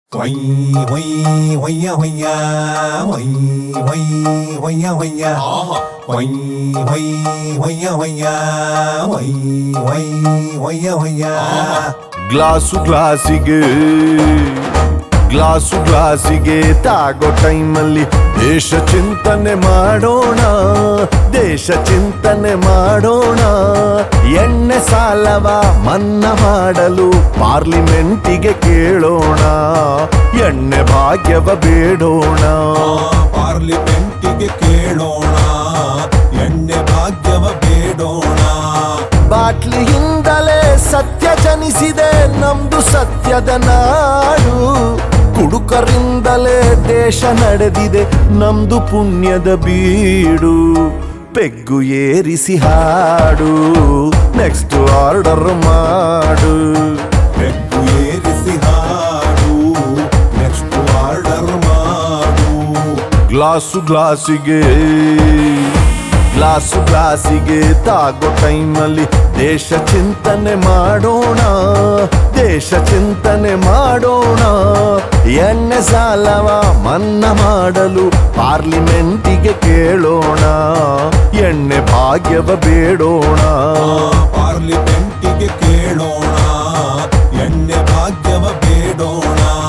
Hoy, hoy, hoya, hoya, hoy, hoy, hoya, hoya. Hoy, hoy, hoya, hoya, hoy, hoy, hoya, hoya. Glass ಗ್ಲಾಸಿಗೆ glass ಗ್ಲಾಸಿಗೆ ತಾಗೋ ಟೈಮಲ್ಲಿ ದೇಶ ಚಿಂತನೆ ಮಾಡೋಣ ದೇಶ ಚಿಂತನೆ ಮಾಡೋಣ ಎಣ್ಣೆ ಸಾಲವ ಮನ್ನಾ ಮಾಡಲು ಪಾರ್ಲಿಮೆಂಟಿಗೆ ಕೇಳೋಣ ಎಣ್ಣೆ ಭಾಗ್ಯವ ಬೇಡೋಣ ಪಾರ್ಲಿಮೆಂಟಿಗೆ ಕೇಳೋಣ ಎಣ್ಣೆ ಭಾಗ್ಯವ ಬೇಡೋಣ ಬಾಟ್ಲಿಯಿಂದಲೇ ಸತ್ಯ ಜನಿಸಿದೆ ನಮ್ದು ಸತ್ಯದ ನಾಡು ಕುಡುಕರಿಂದಲೇ ದೇಶ ನಡೆದಿದೆ ನಮ್ದು ಪುಣ್ಯದ ಬೀಡು ಪೆಗ್ಗು ಏರಿಸಿ ಹಾಡು ನೆಕ್ಸ್ಟ್ ಆರ್ಡರ್ ಮಾಡು ಬೆಕ್ಕು ಏರಿಸಿ ಹಾಡು ನೆಕ್ಸ್ಟ್ ಆರ್ಡರ್ ಮಾಡು ಗ್ಲಾಸು ಗ್ಲಾಸಿಗೆ ಗ್ಲಾಸು ಗ್ಲಾಸಿಗೆ ತಾಗೋ ಟೈಮಲ್ಲಿ ದೇಶ ಚಿಂತನೆ ಮಾಡೋಣ ದೇಶ ಚಿಂತನೆ ಮಾಡೋಣ ಎಣ್ಣೆ ಸಾಲವ ಮನ್ನಾ ಮಾಡಲು ಪಾರ್ಲಿಮೆಂಟಿಗೆ ಕೇಳೋಣ ಎಣ್ಣೆ ಭಾಗ್ಯವ ಬೇಡೋಣ ಪಾರ್ಲಿಮೆಂಟಿಗೆ ಕೇಳೋಣ ಎಣ್ಣೆ ಭಾಗ್ಯವ ಬೇಡೋಣ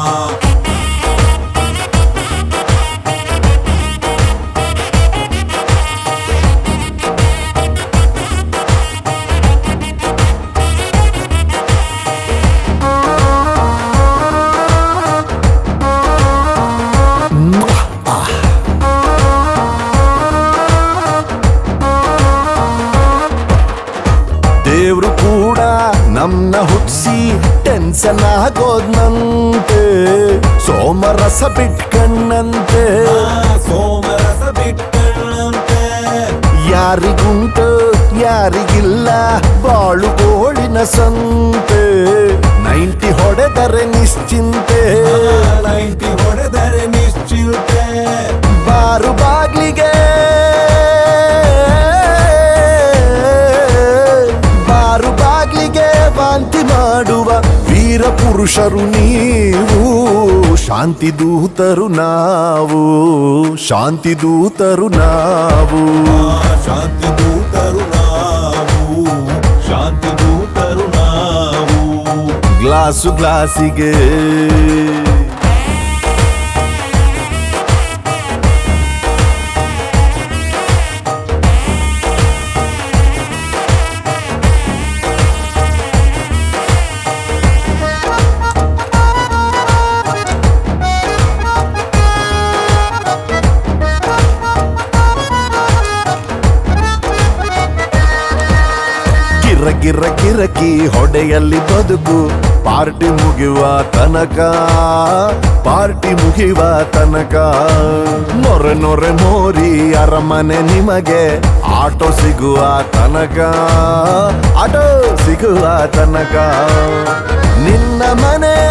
ದೇವ್ರು ಕೂಡ ನಮ್ನ ಹುಟ್ಸಿ ಟೆನ್ಷನ್ ಆಗೋದ್ನಂತೆ ಸೋಮರಸ ಬಿಟ್ಕಣ್ಣಂತೆ ಸೋಮರಸ ಬಿಟ್ಟಂತೆ ಯಾರಿಗುಂಟು ಯಾರಿಗಿಲ್ಲ ಬಾಳು ಗೋಳಿನ ಸಂತೆ ನೈಂಟಿ ಹೊಡೆದರೆ ನಿಶ್ಚಿಂತೆ ನೈಂಟಿ ಹೊಡೆದರೆ ನಿಶ್ಚಿಲ್ತೆ ಬಾರು ಬಾಗ್ಲಿಗೆ ಬಾರು ಬಾಗ್ಲಿಗೆ ವಾಂತಿ ಮಾಡುವ ವೀರ ಪುರುಷರು ನೀವು ಶಾಂತಿ ದೂತರು ನಾವು ಶಾಂತಿ ದೂತರು ನಾವು ಶಾಂತಿ ದೂತರು ನಾವು ಶಾಂತಿ ದೂತರು ನಾವು ಗ್ಲಾಸು ಗ್ಲಾಸಿಗೆ ಗಿರ ಗಿರ ಗಿರಕಿ ಹೊಡೆಯಲ್ಲಿ ಬದುಕು ಪಾರ್ಟಿ ಮುಗಿಯುವ ತನಕ ಪಾರ್ಟಿ ಮುಗಿಯುವ ತನಕ ನೊರೆ ನೊರೆ ಮೋರಿ ಅರಮನೆ ನಿಮಗೆ ಆಟೋ ಸಿಗುವ ತನಕ ಆಟೋ ಸಿಗುವ ತನಕ ನಿನ್ನ ಮನೆಯ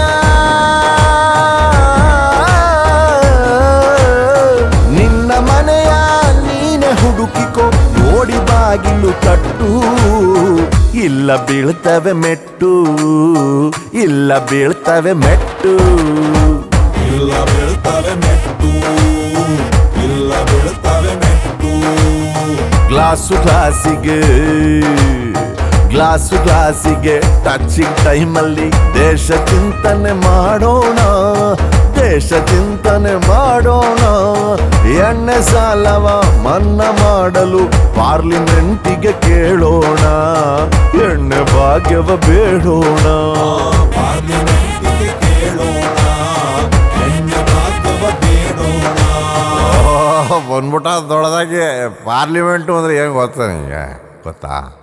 ನಿನ್ನ ಮನೆಯ ನೀನೆ ಹುಡುಕಿಕೋ ನೋಡಿ ಬಾಗಿಲು ತಟ್ಟು ಇಲ್ಲ ಬೀಳ್ತವೆ ಮೆಟ್ಟು ಇಲ್ಲ ಬೀಳ್ತವೆ ಮೆಟ್ಟು ಇಲ್ಲ ಬೀಳ್ತವೆ ಮೆಟ್ಟು ಇಲ್ಲ ಬೀಳ್ತವೆ ಮೆಟ್ಟು ಗ್ಲಾಸು ಗ್ಲಾಸಿಗೆ ಗ್ಲಾಸು ಗ್ಲಾಸಿಗೆ ಟಚಿಂಗ್ ಟೈಮಲ್ಲಿ ದೇಶ ಚಿಂತನೆ ಮಾಡೋಣ ದೇಶ ಚಿಂತನೆ ಮಾಡೋಣ ಎಣ್ಣೆ ಸಾಲವ ಮನ್ನಾ ಮಾಡಲು ಪಾರ್ಲಿಮೆಂಟಿಗೆ ಕೇಳೋಣ ಎಣ್ಣೆ ಭಾಗ್ಯವ ಬೇಡೋಣ ಪಾರ್ಲಿಮೆಂಟಿಗೆ ಕೇಳೋಣ ಎಣ್ಣೆ ಭಾಗ್ಯವ ಬೇಡೋಣ ಬಂದ್ಬಿಟ್ಟ ದೊಡ್ಡದಾಗಿ ಪಾರ್ಲಿಮೆಂಟು ಅಂದ್ರೆ ಹೆಂಗ್ ಗೊತ್ತಾ ನಿಂಗೆ ಗೊತ್ತಾ